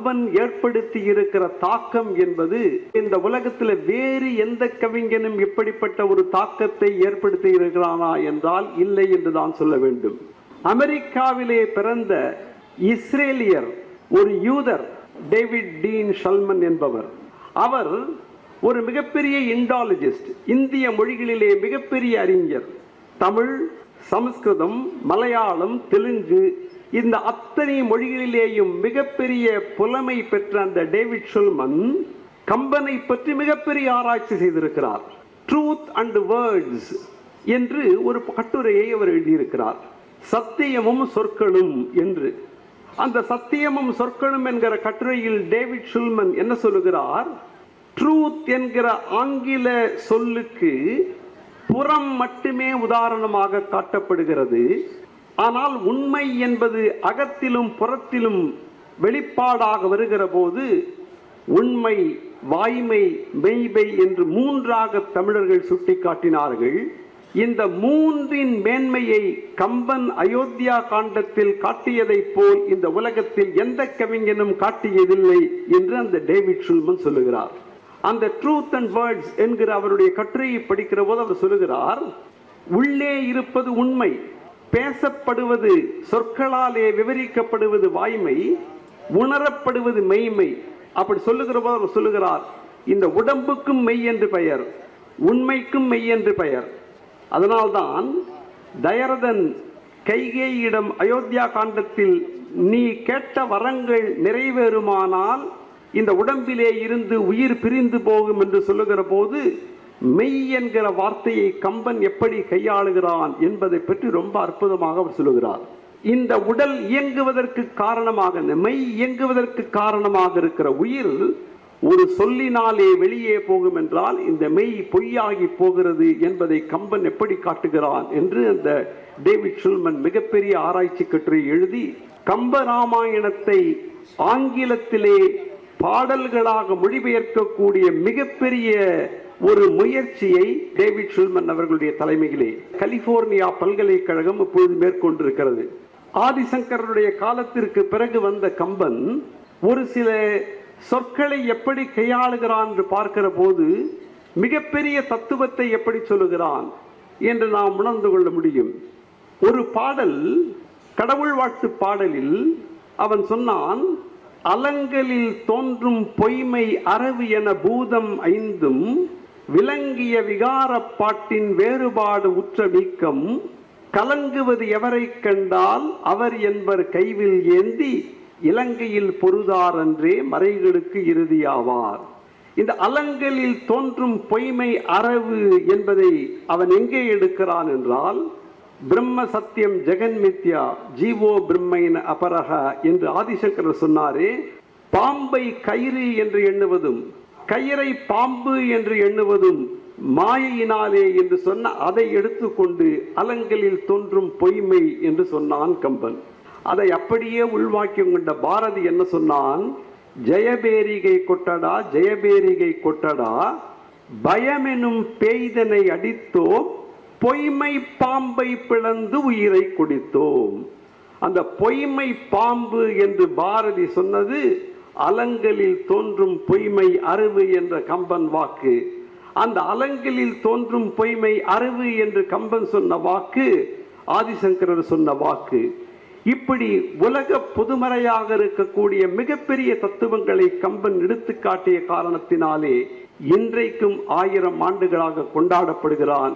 கம்பன் ஏற்படுத்தி இருக்கிற தாக்கம் என்பது இந்த உலகத்தில் வேறு எந்த கவிஞனும் இப்படிப்பட்ட ஒரு தாக்கத்தை ஏற்படுத்தி இருக்கிறானா என்றால் இல்லை என்று தான் சொல்ல வேண்டும் அமெரிக்காவிலே பிறந்த இஸ்ரேலியர் ஒரு யூதர் டேவிட் டீன் ஷல்மன் என்பவர் அவர் ஒரு மிகப்பெரிய இண்டாலஜிஸ்ட் இந்திய மொழிகளிலே மிகப்பெரிய அறிஞர் தமிழ் சமஸ்கிருதம் மலையாளம் தெலுங்கு இந்த அத்தனை மொழிகளிலேயும் மிகப்பெரிய புலமை பெற்ற அந்த டேவிட் ஷுல்மன் கம்பனை பற்றி மிகப்பெரிய ஆராய்ச்சி செய்திருக்கிறார் ட்ரூத் அண்ட் வேர்ட்ஸ் என்று ஒரு கட்டுரையை அவர் எழுதியிருக்கிறார் சத்தியமும் சொற்களும் என்று அந்த சத்தியமும் சொற்களும் என்கிற கட்டுரையில் டேவிட் ஷுல்மன் என்ன சொல்லுகிறார் ட்ரூத் என்கிற ஆங்கில சொல்லுக்கு புறம் மட்டுமே உதாரணமாக காட்டப்படுகிறது ஆனால் உண்மை என்பது அகத்திலும் புறத்திலும் வெளிப்பாடாக வருகிற போது உண்மை வாய்மை மெய்மை என்று மூன்றாக தமிழர்கள் சுட்டிக்காட்டினார்கள் இந்த மூன்றின் மேன்மையை கம்பன் அயோத்தியா காண்டத்தில் காட்டியதைப் போல் இந்த உலகத்தில் எந்த கவிஞனும் காட்டியதில்லை என்று அந்த டேவிட் ஷுல்மன் சொல்லுகிறார் அந்த ட்ரூத் அண்ட் வேர்ட்ஸ் என்கிற அவருடைய கட்டுரையை படிக்கிற போது அவர் சொல்லுகிறார் உள்ளே இருப்பது உண்மை பேசப்படுவது சொற்களாலே விவரிக்கப்படுவது வாய்மை உணரப்படுவது மெய்மை அப்படி சொல்லுகிற போது அவர் சொல்லுகிறார் இந்த உடம்புக்கும் மெய் என்று பெயர் உண்மைக்கும் மெய் என்று பெயர் அதனால்தான் தயரதன் கைகேயிடம் அயோத்தியா காண்டத்தில் நீ கேட்ட வரங்கள் நிறைவேறுமானால் இந்த உடம்பிலே இருந்து உயிர் பிரிந்து போகும் என்று சொல்லுகிற போது மெய் என்கிற வார்த்தையை கம்பன் எப்படி கையாளுகிறான் என்பதை பற்றி ரொம்ப அற்புதமாக அவர் சொல்லுகிறார் இந்த உடல் இயங்குவதற்கு காரணமாக இந்த மெய் இயங்குவதற்கு காரணமாக இருக்கிற உயிர் ஒரு சொல்லினாலே வெளியே போகும் என்றால் இந்த மெய் பொய்யாகி போகிறது என்பதை கம்பன் எப்படி காட்டுகிறான் என்று அந்த டேவிட் ஷுல்மன் மிகப்பெரிய ஆராய்ச்சி கட்டுரை எழுதி கம்ப ராமாயணத்தை ஆங்கிலத்திலே பாடல்களாக மொழிபெயர்க்கக்கூடிய மிகப்பெரிய ஒரு முயற்சியை டேவிட் ஷுல்மன் அவர்களுடைய தலைமையிலே கலிபோர்னியா பல்கலைக்கழகம் இப்பொழுது மேற்கொண்டிருக்கிறது ஆதிசங்கரனுடைய காலத்திற்கு பிறகு வந்த கம்பன் ஒரு சில சொற்களை எப்படி கையாளுகிறான் என்று பார்க்கிற போது மிகப்பெரிய தத்துவத்தை எப்படி சொல்லுகிறான் என்று நாம் உணர்ந்து கொள்ள முடியும் ஒரு பாடல் கடவுள் வாழ்த்து பாடலில் அவன் சொன்னான் அலங்கலில் தோன்றும் பொய்மை அரவு என பூதம் ஐந்தும் விளங்கிய விகாரப் பாட்டின் வேறுபாடு உற்ற நீக்கம் கலங்குவது எவரை கண்டால் அவர் என்பர் கைவில் ஏந்தி இலங்கையில் பொருதாரன்றே மறைகளுக்கு இறுதியாவார் இந்த அலங்கலில் தோன்றும் பொய்மை அரவு என்பதை அவன் எங்கே எடுக்கிறான் என்றால் பிரம்ம சத்தியம் ஜெகன் மித்யா ஜீவோ பிரம்மைன அபரக என்று ஆதிசங்கரர் சொன்னாரே பாம்பை கயிறு என்று எண்ணுவதும் கயிறை பாம்பு என்று எண்ணுவதும் மாயையினாலே என்று சொன்ன அதை எடுத்துக்கொண்டு அலங்கலில் தோன்றும் பொய்மை என்று சொன்னான் கம்பன் அதை அப்படியே உள்வாக்கி கொண்ட பாரதி என்ன சொன்னான் ஜெயபேரிகை கொட்டடா ஜெயபேரிகை கொட்டடா பயமெனும் பேய்தனை அடித்தோம் பொய்மை பாம்பை பிளந்து உயிரை குடித்தோம் அந்த பொய்மை பாம்பு என்று பாரதி சொன்னது அலங்கலில் தோன்றும் பொய்மை அருவு என்ற கம்பன் வாக்கு அந்த அலங்கலில் தோன்றும் பொய்மை அருவு என்று கம்பன் சொன்ன வாக்கு ஆதிசங்கரர் சொன்ன வாக்கு இப்படி உலக பொதுமறையாக இருக்கக்கூடிய மிகப்பெரிய தத்துவங்களை கம்பன் எடுத்து காட்டிய காரணத்தினாலே இன்றைக்கும் ஆயிரம் ஆண்டுகளாக கொண்டாடப்படுகிறான்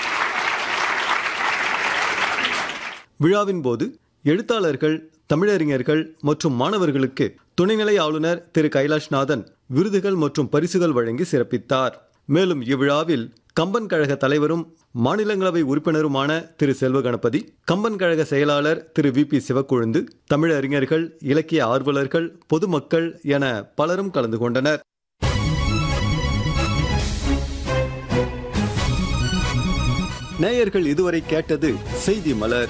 விழாவின் போது எழுத்தாளர்கள் தமிழறிஞர்கள் மற்றும் மாணவர்களுக்கு துணைநிலை ஆளுநர் திரு கைலாஷ்நாதன் விருதுகள் மற்றும் பரிசுகள் வழங்கி சிறப்பித்தார் மேலும் இவ்விழாவில் கம்பன் கழக தலைவரும் மாநிலங்களவை உறுப்பினருமான திரு செல்வ கணபதி கம்பன் கழக செயலாளர் திரு வி பி சிவக்கொழுந்து தமிழறிஞர்கள் இலக்கிய ஆர்வலர்கள் பொதுமக்கள் என பலரும் கலந்து கொண்டனர் நேயர்கள் இதுவரை கேட்டது செய்தி மலர்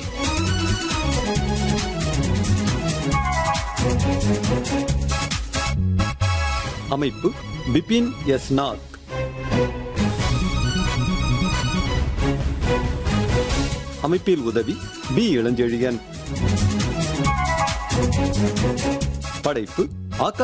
அமைப்பு பிபின் எஸ் நாத் அமைப்பில் உதவி பி இளஞ்செழியன் படைப்பு ஆக்கா